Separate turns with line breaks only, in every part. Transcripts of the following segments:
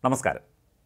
നമസ്കാരം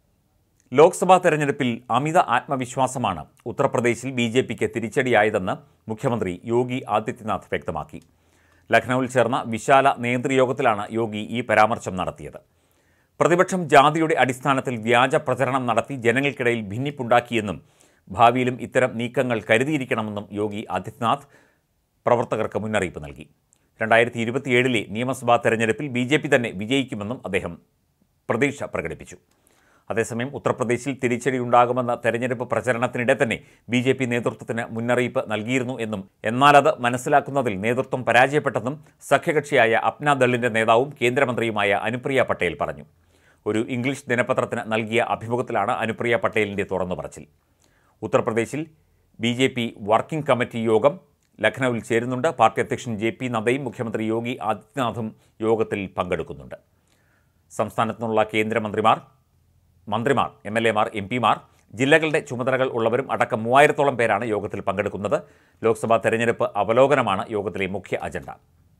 ലോക്സഭാ തെരഞ്ഞെടുപ്പിൽ അമിത ആത്മവിശ്വാസമാണ് ഉത്തർപ്രദേശിൽ ബി ജെ പിക്ക് തിരിച്ചടിയായതെന്ന് മുഖ്യമന്ത്രി യോഗി ആദിത്യനാഥ് വ്യക്തമാക്കി ലഖ്നൌവിൽ ചേർന്ന വിശാല നേതൃയോഗത്തിലാണ് യോഗി ഈ പരാമർശം നടത്തിയത് പ്രതിപക്ഷം ജാതിയുടെ അടിസ്ഥാനത്തിൽ വ്യാജ പ്രചരണം നടത്തി ജനങ്ങൾക്കിടയിൽ ഭിന്നിപ്പുണ്ടാക്കിയെന്നും ഭാവിയിലും ഇത്തരം നീക്കങ്ങൾ കരുതിയിരിക്കണമെന്നും യോഗി ആദിത്യനാഥ് പ്രവർത്തകർക്ക് മുന്നറിയിപ്പ് നൽകി രണ്ടായിരത്തി ഇരുപത്തിയേഴിലെ നിയമസഭാ തെരഞ്ഞെടുപ്പിൽ ബി ജെ പി തന്നെ വിജയിക്കുമെന്നും അദ്ദേഹം പ്രതീക്ഷ പ്രകടിപ്പിച്ചു അതേസമയം ഉത്തർപ്രദേശിൽ തിരിച്ചടിയുണ്ടാകുമെന്ന തെരഞ്ഞെടുപ്പ് പ്രചരണത്തിനിടെ തന്നെ ബി ജെ പി നേതൃത്വത്തിന് മുന്നറിയിപ്പ് നൽകിയിരുന്നു എന്നും എന്നാൽ അത് മനസ്സിലാക്കുന്നതിൽ നേതൃത്വം പരാജയപ്പെട്ടെന്നും സഖ്യകക്ഷിയായ അപ്നാദളിന്റെ നേതാവും കേന്ദ്രമന്ത്രിയുമായ അനുപ്രിയ പട്ടേൽ പറഞ്ഞു ഒരു ഇംഗ്ലീഷ് ദിനപത്രത്തിന് നൽകിയ അഭിമുഖത്തിലാണ് അനുപ്രിയ പട്ടേലിന്റെ തുറന്നു പറച്ചിൽ ഉത്തർപ്രദേശിൽ B J P working committee യോഗം ലഖ്നൌവിൽ ചേരുന്നുണ്ട് പാർട്ടി അധ്യക്ഷൻ ജെ പി നദ്ദയും മുഖ്യമന്ത്രി യോഗി ആദിത്യനാഥും യോഗത്തിൽ പങ്കെടുക്കുന്നുണ്ട് സംസ്ഥാനത്തു നിന്നുള്ള കേന്ദ്രമന്ത്രിമാർ മന്ത്രിമാർ എം എൽ എമാർ എം പിമാർ ജില്ലകളുടെ ചുമതലകൾ ഉള്ളവരും അടക്കം മൂവായിരത്തോളം പേരാണ് യോഗത്തിൽ പങ്കെടുക്കുന്നത് ലോക്സഭാ തെരഞ്ഞെടുപ്പ് അവലോകനമാണ് യോഗത്തിലെ മുഖ്യ അജണ്ട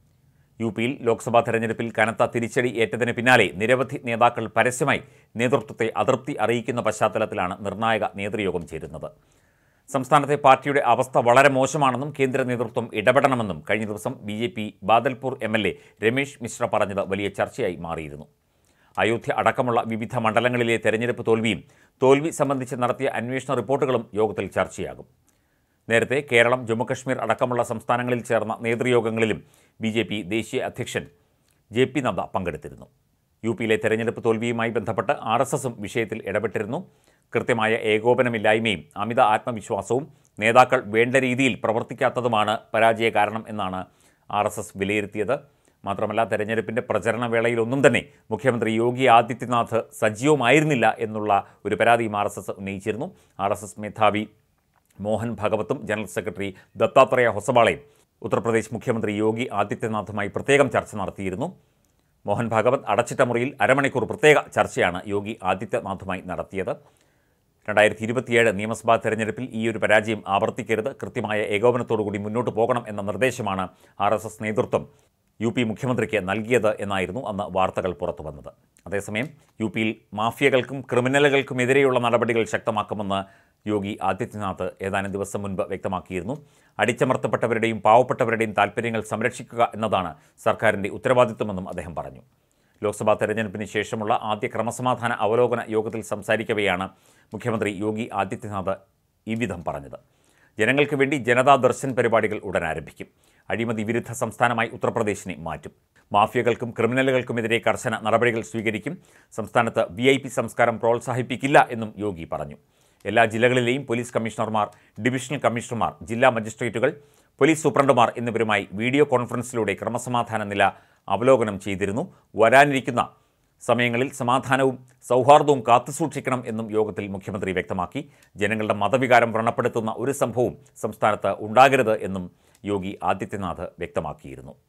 യു പിയിൽ ലോക്സഭാ തെരഞ്ഞെടുപ്പിൽ കനത്ത തിരിച്ചടി ഏറ്റതിന് പിന്നാലെ നിരവധി നേതാക്കൾ പരസ്യമായി നേതൃത്വത്തെ അതൃപ്തി അറിയിക്കുന്ന പശ്ചാത്തലത്തിലാണ് നിർണായക നേതൃയോഗം ചേരുന്നത് സംസ്ഥാനത്തെ പാർട്ടിയുടെ അവസ്ഥ വളരെ മോശമാണെന്നും കേന്ദ്ര നേതൃത്വം ഇടപെടണമെന്നും കഴിഞ്ഞ ദിവസം B J P Badalpur M L A Ramesh Mishra പറഞ്ഞത് വലിയ ചർച്ചയായി മാറിയിരുന്നു അയോധ്യ അടക്കമുള്ള വിവിധ മണ്ഡലങ്ങളിലെ തെരഞ്ഞെടുപ്പ് തോൽവിയും തോൽവി സംബന്ധിച്ച് നടത്തിയ അന്വേഷണ റിപ്പോർട്ടുകളും യോഗത്തിൽ ചർച്ചയാകും നേരത്തെ കേരളം ജമ്മുകശ്മീർ അടക്കമുള്ള സംസ്ഥാനങ്ങളിൽ ചേർന്ന നേതൃയോഗങ്ങളിലും ബി ജെ പി ദേശീയ അധ്യക്ഷൻ ജെ പി നദ്ദ പങ്കെടുത്തിരുന്നു യു പിയിലെ തെരഞ്ഞെടുപ്പ് തോൽവിയുമായി ബന്ധപ്പെട്ട് ആർ എസ് എസും വിഷയത്തിൽ ഇടപെട്ടിരുന്നു കൃത്യമായ ഏകോപനമില്ലായ്മയും അമിത ആത്മവിശ്വാസവും നേതാക്കൾ വേണ്ട രീതിയിൽ പ്രവർത്തിക്കാത്തതുമാണ് പരാജയ കാരണം എന്നാണ് ആർ എസ് എസ് വിലയിരുത്തിയത് മാത്രമല്ല തെരഞ്ഞെടുപ്പിൻ്റെ പ്രചരണ വേളയിലൊന്നും തന്നെ മുഖ്യമന്ത്രി യോഗി ആദിത്യനാഥ് സജീവമായിരുന്നില്ല എന്നുള്ള ഒരു പരാതിയും ആർ എസ് എസ് ഉന്നയിച്ചിരുന്നു ആർ എസ് എസ് മേധാവി മോഹൻ ഭഗവത്തും ജനറൽ സെക്രട്ടറി ദത്താത്രേയ ഹൊസബാളയും ഉത്തർപ്രദേശ് മുഖ്യമന്ത്രി യോഗി ആദിത്യനാഥുമായി പ്രത്യേകം ചർച്ച നടത്തിയിരുന്നു മോഹൻ ഭാഗവത് അടച്ചിട്ട മുറിയിൽ അരമണിക്കൂർ പ്രത്യേക ചർച്ചയാണ് യോഗി ആദിത്യനാഥുമായി നടത്തിയത് രണ്ടായിരത്തി ഇരുപത്തിയേഴ് നിയമസഭാ തെരഞ്ഞെടുപ്പിൽ ഈ ഒരു പരാജയം ആവർത്തിക്കരുത് കൃത്യമായ ഏകോപനത്തോടുകൂടി മുന്നോട്ട് പോകണം എന്ന നിർദ്ദേശമാണ് ആർ എസ് എസ് നേതൃത്വം യു പി മുഖ്യമന്ത്രിക്ക് നൽകിയത് എന്നായിരുന്നു അന്ന് വാർത്തകൾ പുറത്തു വന്നത് അതേസമയം യു പിയിൽ മാഫിയകൾക്കും ക്രിമിനലുകൾക്കുമെതിരെയുള്ള നടപടികൾ ശക്തമാക്കുമെന്ന് യോഗി ആദിത്യനാഥ് ഏതാനും ദിവസം മുൻപ് വ്യക്തമാക്കിയിരുന്നു അടിച്ചമർത്തപ്പെട്ടവരുടെയും പാവപ്പെട്ടവരുടെയും താൽപ്പര്യങ്ങൾ സംരക്ഷിക്കുക എന്നതാണ് സർക്കാരിൻ്റെ ഉത്തരവാദിത്വമെന്നും അദ്ദേഹം പറഞ്ഞു ലോക്സഭാ തെരഞ്ഞെടുപ്പിന് ശേഷമുള്ള ആദ്യ ക്രമസമാധാന അവലോകന യോഗത്തിൽ സംസാരിക്കവെയാണ് മുഖ്യമന്ത്രി യോഗി ആദിത്യനാഥ് ഇവിധം പറഞ്ഞത് ജനങ്ങൾക്ക് വേണ്ടി ജനതാ ദർശൻ പരിപാടികൾ ഉടൻ ആരംഭിക്കും അഴിമതി വിരുദ്ധ സംസ്ഥാനമായി ഉത്തർപ്രദേശിനെ മാറ്റും മാഫിയകൾക്കും ക്രിമിനലുകൾക്കുമെതിരെ കർശന നടപടികൾ സ്വീകരിക്കും സംസ്ഥാനത്ത് വി ഐ പി സംസ്കാരം പ്രോത്സാഹിപ്പിക്കില്ല എന്നും യോഗി പറഞ്ഞു എല്ലാ ജില്ലകളിലെയും പോലീസ് കമ്മീഷണർമാർ ഡിവിഷണൽ കമ്മീഷണർമാർ ജില്ലാ മജിസ്ട്രേറ്റുകൾ പോലീസ് സൂപ്രണ്ടുമാർ എന്നിവരുമായി വീഡിയോ കോൺഫറൻസിലൂടെ ക്രമസമാധാന നില അവലോകനം ചെയ്തിരുന്നു വരാനിരിക്കുന്ന സമയങ്ങളിൽ സമാധാനവും സൗഹാർദ്ദവും കാത്തുസൂക്ഷിക്കണം എന്നും യോഗത്തിൽ മുഖ്യമന്ത്രി വ്യക്തമാക്കി ജനങ്ങളുടെ മതവികാരം വ്രണപ്പെടുത്തുന്ന ഒരു സംഭവവും സംസ്ഥാനത്ത് ഉണ്ടാകരുത് എന്നും യോഗി ആദിത്യനാഥ് വ്യക്തമാക്കിയിരുന്നു